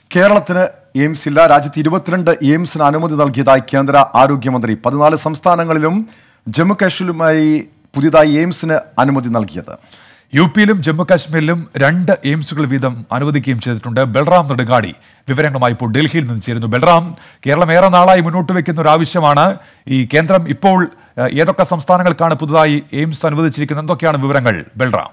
കേരളത്തിന് എയിംസ് ഇല്ല രാജ്യത്ത് ഇരുപത്തിരണ്ട് എയിംസിന് അനുമതി നൽകിയതായി കേന്ദ്ര ആരോഗ്യമന്ത്രി പതിനാല് സംസ്ഥാനങ്ങളിലും ജമ്മു കാശ്മീരിലുമായി പുതിയതായി എയിംസിന് അനുമതി നൽകിയത് യു പിയിലും ജമ്മു കാശ്മീരിലും രണ്ട് എയിംസുകൾ വീതം അനുവദിക്കുകയും ചെയ്തിട്ടുണ്ട് ബൽറാം നെടുങ്ങാടി വിവരങ്ങളുമായി ഇപ്പോൾ ഡൽഹിയിൽ നിന്ന് ചേരുന്നു ബൽറാം കേരളം ഏറെ നാളായി മുന്നോട്ട് വെക്കുന്ന ഒരു ആവശ്യമാണ് ഈ കേന്ദ്രം ഇപ്പോൾ ഏഹ്, ഏതൊക്കെ സംസ്ഥാനങ്ങൾക്കാണ് പുതുതായി എയിംസ് അനുവദിച്ചിരിക്കുന്നത് എന്തൊക്കെയാണ് വിവരങ്ങൾ ബൽറാം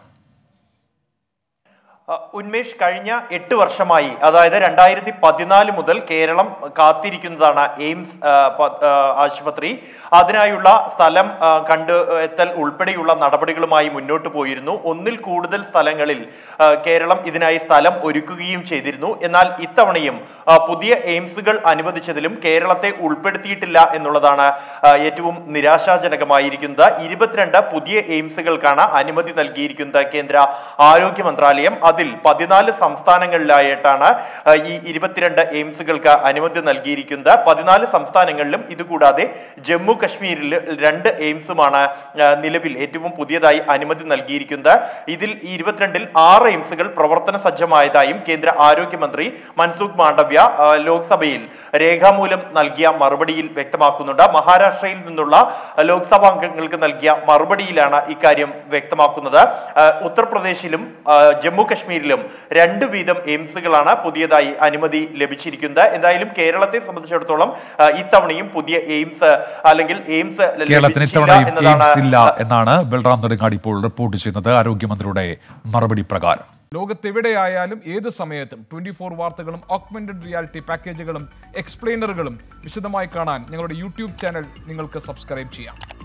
അഹ് ഉന്മേഷ് കഴിഞ്ഞ എട്ട് വർഷമായി അതായത് രണ്ടായിരത്തി പതിനാല് മുതൽ കേരളം കാത്തിരിക്കുന്നതാണ് എയിംസ് ആ, പ- ആ, ആശുപത്രി അതിനായുള്ള സ്ഥലം ആ, കണ്ട് എത്തൽ ഉൾപ്പെടെയുള്ള നടപടികളുമായി മുന്നോട്ട് പോയിരുന്നു ഒന്നിൽ കൂടുതൽ സ്ഥലങ്ങളിൽ ആ, കേരളം ഇതിനായി സ്ഥലം ഒരുക്കുകയും ചെയ്തിരുന്നു എന്നാൽ ഇത്തവണയും ആ, പുതിയ എയിംസുകൾ അനുവദിച്ചതിലും കേരളത്തെ ഉൾപ്പെടുത്തിയിട്ടില്ല എന്നുള്ളതാണ് ആ, ഏറ്റവും നിരാശാജനകമായിരിക്കുന്നത് ഇരുപത്തിരണ്ട് പുതിയ എയിംസുകൾക്കാണ് അനുമതി നൽകിയിരിക്കുന്നത് കേന്ദ്ര ആരോഗ്യ മന്ത്രാലയം അതിൽ പതിനാല് സംസ്ഥാനങ്ങളിലായിട്ടാണ് ആ, ഈ ഇരുപത്തിരണ്ട് എയിംസുകൾക്ക് അനുമതി നൽകിയിരിക്കുന്നത് പതിനാല് സംസ്ഥാനങ്ങളിലും ഇതുകൂടാതെ ജമ്മു കശ്മീരിൽ രണ്ട് എയിംസുമാണ് ആ, നിലവിൽ ഏറ്റവും പുതിയതായി അനുമതി നൽകിയിരിക്കുന്നത് ഇതിൽ ഈ ഇരുപത്തിരണ്ടിൽ ആറ് എയിംസുകൾ പ്രവർത്തന സജ്ജമായതായും കേന്ദ്ര ആരോഗ്യമന്ത്രി മൻസുഖ് മാണ്ഡവ്യ ആ, ലോക്സഭയിൽ രേഖാമൂലം നൽകിയ മറുപടിയിൽ വ്യക്തമാക്കുന്നുണ്ട് മഹാരാഷ്ട്രയിൽ നിന്നുള്ള ലോക്സഭാ അംഗങ്ങൾക്ക് നൽകിയ മറുപടിയിലാണ് ഇക്കാര്യം വ്യക്തമാക്കുന്നത് ആ, ഉത്തർപ്രദേശിലും ആ, ജമ്മു കശ്മീരിലും രണ്ട് വീതം എയിംസുകളാണ് പുതിയതായി അനുമതി ലഭിച്ചിരിക്കുന്നത് എന്തായാലും കേരളത്തെ സംബന്ധിച്ചിടത്തോളം ആ, ഇത്തവണയും പുതിയ എയിംസ് അല്ലെങ്കിൽ എയിംസ് കേരളത്തിന് ലഭിച്ചില്ല ഇത്തവണയും എന്നതാണ് എയിംസ് ഇല്ല എന്നാണ് ബൽറാം നെടുങ്ങാടി ഇപ്പോൾ റിപ്പോർട്ട് ചെയ്യുന്നത് ആരോഗ്യമന്ത്രിയുടെ മറുപടി പ്രകാരം ലോകത്തെവിടെയായാലും ഏത് സമയത്തും ട്വന്റി ഫോർ വാർത്തകളും ഓഗ്മെന്റഡ് റിയാലിറ്റി പാക്കേജുകളും എക്സ്പ്ലെയിനറുകളും വിശദമായി കാണാൻ ഞങ്ങളുടെ യൂട്യൂബ് ചാനൽ നിങ്ങൾക്ക് സബ്സ്ക്രൈബ് ചെയ്യാം